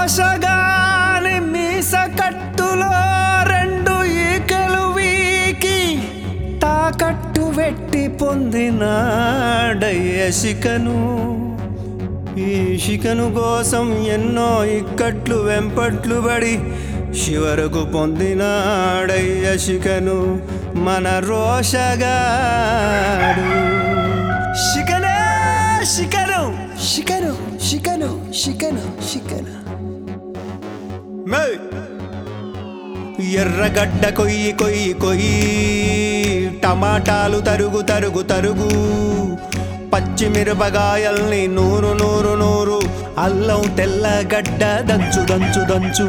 రోషగాని మీస కట్టులో రెండు ఈకలు వీకి తాకట్టు వెట్టి పొందినాడయ్య శికను ఈ శికను కోసం ఎన్నో ఇక్కట్లు వెంపట్లు పడి చివరకు పొందినాడయ్య శికను మన రోషగాడు శికనే శికను శికను శికను శికను శికను మేయ్! ఎర్రగడ్డ కొయ్యి కొయ్యి కొయ్యి టమాటాలు తరుగు తరుగు తరుగు పచ్చిమిరపకాయల్ని నూరు నూరు నూరు అల్లం తెల్లగడ్డ దంచు దంచు దంచు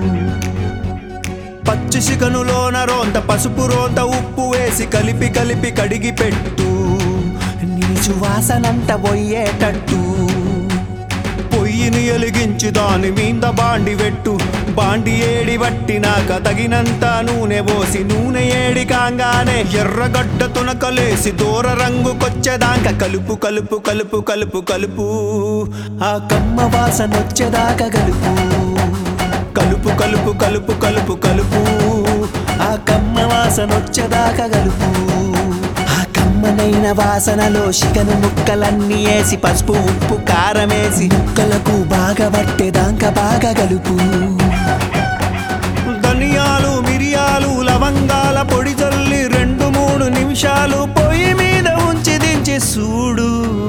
పచ్చి చికనులోన రోంత పసుపు రోంత ఉప్పు వేసి కలిపి కలిపి కడిగి పెట్టు నీచు వాసనంత పోయేటట్టు పొయ్యిని ఎలిగించి దాని మీద బాండి పెట్టు బాండి ఏడి పట్టినాక తగినంత నూనె పోసి నూనె ఏడి కాంగానే ఎర్రగడ్డ తునకలేసి దూర రంగుకొచ్చేదాకా కలుపు కలుపు కలుపు కలుపు కలుపు ఆ కమ్మ వాసన వచ్చేదాకా కలుపు కలుపు కలుపు కలుపు కలుపు కలుపు ఆ కమ్మ వాసన వచ్చేదాకా కలుపు ఆ కమ్మనైన వాసనలో చికెను ముక్కలన్నీ వేసి పసుపు ఉప్పు కారం వేసి ముక్కలకు బాగా పట్టేదాకా బాగా కలుపు ధనియాలు మిరియాలు లవంగాల పొడి చల్లి రెండు మూడు నిమిషాలు పొయ్యి మీద ఉంచి దించి చూడు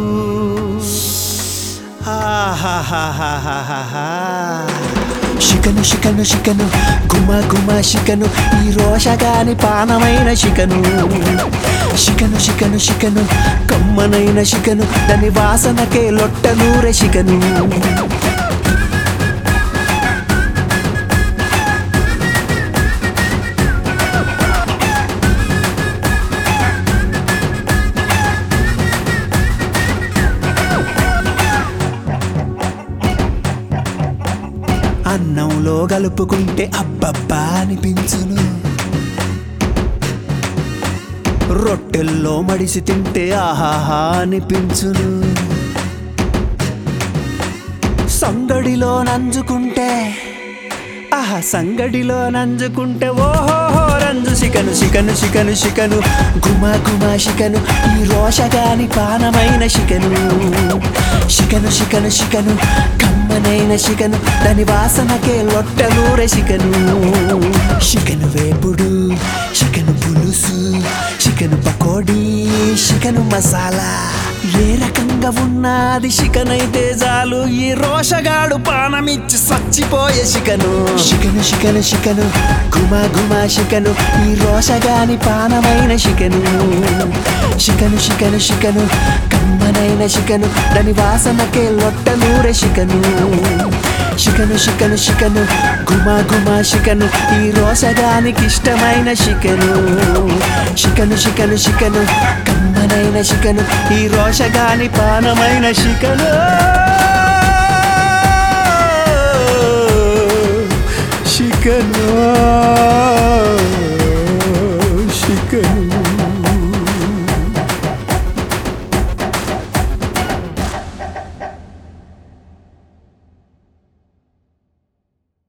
ఆహాహాహాహాహా. శికను శికను శికను గుమ గుమ శికను ఈ రోషగాని పానమైన శికను శికను శికను శికను కమ్మనైన శికను దాని వాసనకే లొట్టనూరె శికను అన్నంలో కలుపుకుంటే అబ్బబ్బా అనిపించును రొట్టెల్లో మడిసి తింటే ఆహాహా అనిపించును సంగడిలో నంజుకుంటే ఆహా సంగడిలో నంజుకుంటే ఓహోహో రంజు శికను శికను శికను శికను గుమ గుమ శికను ఈ రోషగాని పానమైన శికను శికను శికను శికను కమ్మనైన శికను దాని వాసనకే లొట్టలూరె శికను శికను వేపుడు శికను పులుసు శికను పకోడీ శికను మసాలా ఏ రకంగా ఉన్నది శికనైతే చాలు ఈ రోషగాడు పానమిచ్చి సచ్చిపోయే శికను శికను శికను శికను గుమ గుమ శికను ఈ రోషగాని పానమైన శికను శికను శికను శికను కమ్మనైన శికను దాని వాసనకే లొట్టనూరె శికను శికను శికను శికను గుమ గుమ శికను ఈ రోషగానికి ఇష్టమైన శికను శికను శికను శికను కమ్మనైన శికను ఈ రోషగాని పానమైన శికను శికను